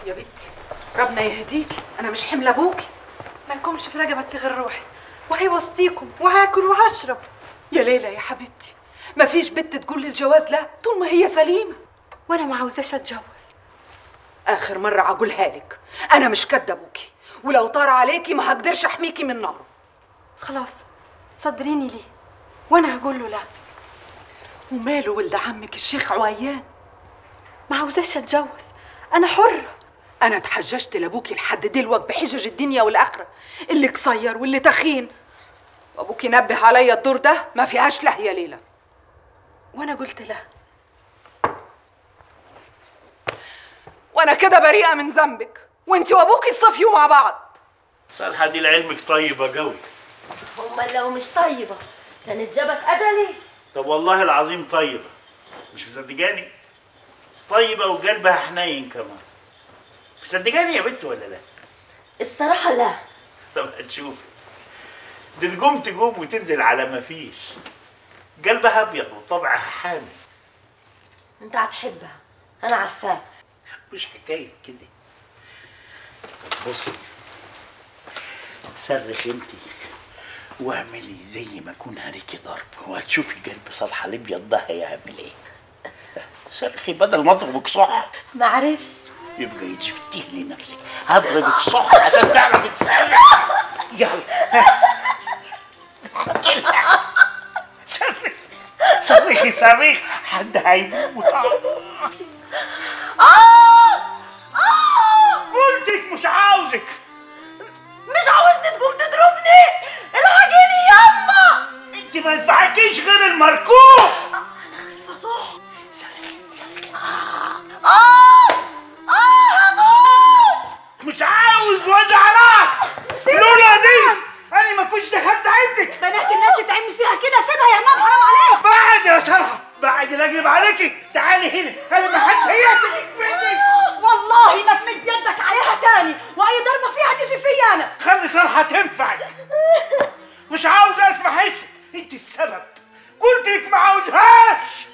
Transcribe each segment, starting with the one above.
يا بنتي ربنا يهديكي انا مش حمل ابوكي مالكمش في رقبتي غير روحي وهي وسطيكم وهاكل وهشرب يا ليلى يا حبيبتي مفيش بنت تقول للجواز لا طول ما هي سليمه وانا ما عاوزاش اتجوز اخر مره عقولها لك انا مش كدة ابوكي ولو طار عليكي ما هقدرش احميكي من ناره خلاص صدريني ليه وانا هقول له لا وماله ولد عمك الشيخ عويان ما عاوزاش اتجوز انا حره انا اتحججت لابوكي لحد دلوقتي بحجج الدنيا والاخره اللي قصير واللي تخين وابوكي نبه عليا الدور ده ما فيهاش له يا ليلى وانا قلت لا وانا كده بريئه من ذنبك وانت وابوكي الصفيوا مع بعض صالحة دي لعلمك طيبة قوي امال لو مش طيبه كانت جابت اجلي طب والله العظيم طيبة مش مصدقاني طيبة وقلبها حنين كمان مصدقاني يا بنت ولا لا الصراحه لا طب هتشوفي دي تقوم تقوم وتنزل على ما فيش قلبها ابيض وطبعها حامل انت هتحبها انا عارفاه مش حكاية كده طب بصي صرخ انتي واعملي زي ما اكون هريكي ضرب وهتشوفي قلب صالحة الابيض ده هيعمل ايه صرخي بدل ما اضربك صح ما عرفش يبقى يجبتيه لنفسك هضربك صح عشان تعرفي تصرخي يلا صرخي صرخي صريخ حد هيموت قلتك مش عاوزك مش عاوزني تقوم تضربني الحقيني ياما انت ما ينفعكيش غير المركوب فصح صرخي صرخي اه اه هموت مش عاوز وجع راس لولا دي انا ما كنتش دخلت عندك بنات الناس تعمل فيها كده سيبها يا مام حرام عليك بعد يا سرحة بعد لا اجيب عليكي تعالي هنا انا ما حدش هيعتنك مني والله ما تمد يدك عليها تاني واي ضربه فيها تيجي فيا انا خلي سرحة تنفعك مش عاوز اسمع حسك انت السبب قلت لك ما عاوزهاش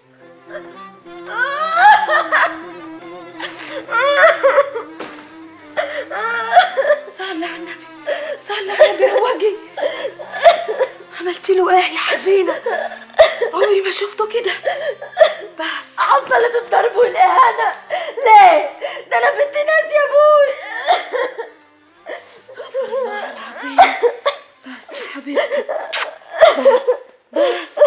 صلي على النبي صلي على النبي رواقي عملت له ايه يا حزينه عمري ما شفته كده بس حصلت الضرب والاهانه ليه ده انا بنت ناس يا ابوي العظيم بس يا حبيبتي بس بس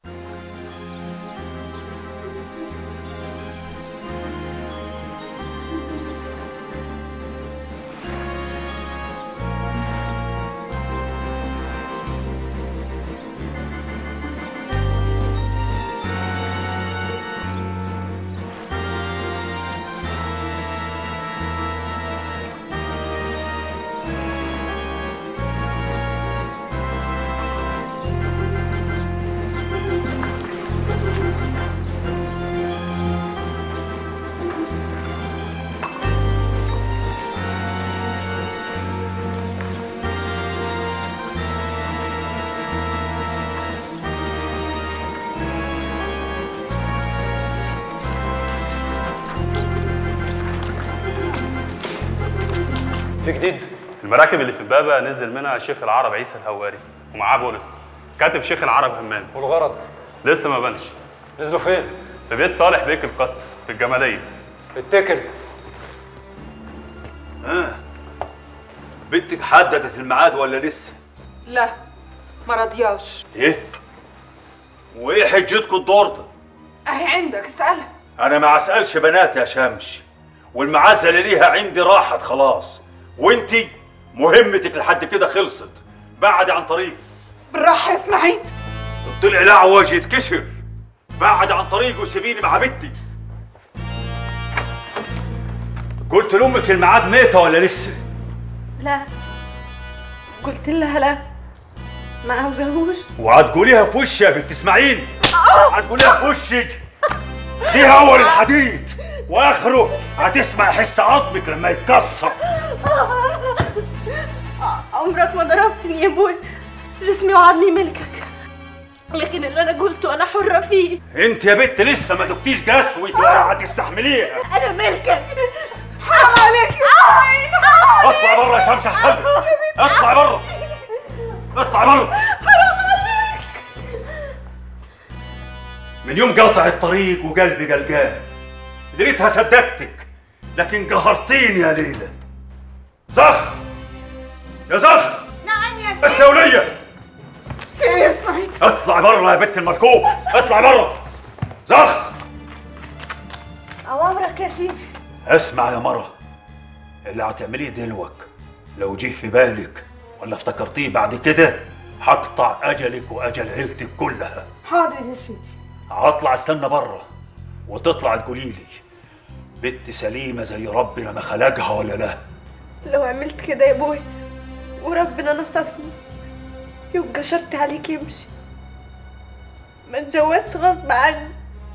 في جديد المراكب اللي في البابا نزل منها الشيخ العرب عيسى الهواري ومعاه بولس كاتب شيخ العرب همام والغرض لسه ما بانش نزلوا فين؟ في بيت صالح بيك القصر في الجماليه اتكل بنتك حددت الميعاد ولا لسه؟ لا ما رضياش ايه؟ وايه حجتكم الدور ده؟ اهي عندك اسالها انا ما اسالش بنات يا شمس والمعزه اللي ليها عندي راحت خلاص وانتي مهمتك لحد كده خلصت بعد عن طريقي بالراحه يا اسماعيل طلع الاعوج يتكسر بعد عن طريقي وسيبيني مع بنتي قلت لامك الميعاد ميته ولا لسه؟ لا قلت لها لا ما عاوزاهوش وهتقوليها في وشي يا بنت اسماعيل هتقوليها في وشك دي اول الحديد واخره هتسمع حس عظمك لما يتكسر عمرك ما ضربتني يا ابوي جسمي وعظمي ملكك لكن اللي انا قلته انا حره فيه انت يا بنت لسه ما دقتيش قسوة ولا هتستحمليها انا ملكك حرام مش هحصل اطلع بره اطلع بره من يوم قطع الطريق وقلبي قلقان دريتها صدقتك لكن قهرتيني يا ليلى زخ يا زخ نعم يا انت ولية في ايه يا اسماعيل اطلع بره يا بنت المركوب اطلع بره زخ اوامرك يا سيدي اسمع يا مرة اللي هتعمليه دلوك لو جه في بالك ولا افتكرتيه بعد كده هقطع اجلك واجل عيلتك كلها حاضر يا سيدي هطلع استنى بره وتطلع تقولي لي بنت سليمه زي ربنا ما خلقها ولا لا لو عملت كده يا ابوي وربنا نصفني يبقى شرط عليك يمشي ما اتجوزت غصب عني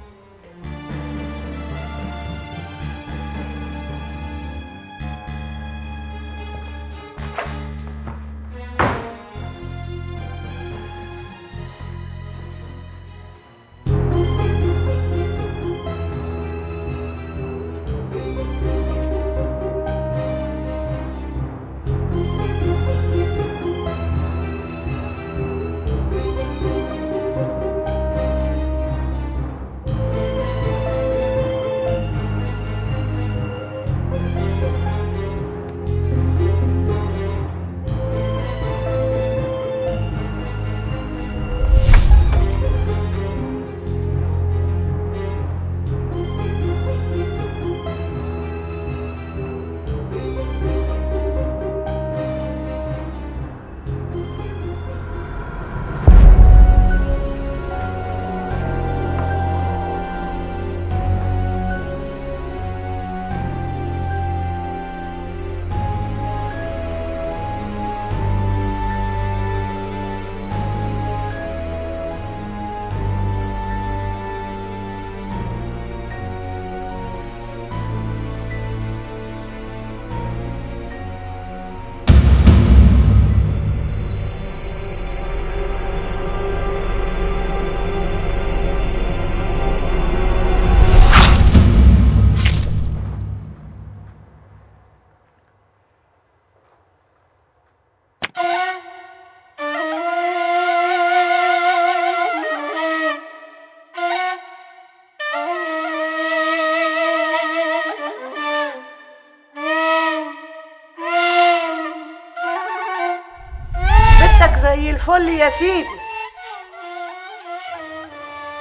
بنتك زي الفل يا سيدي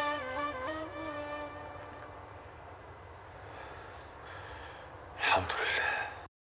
الحمد لله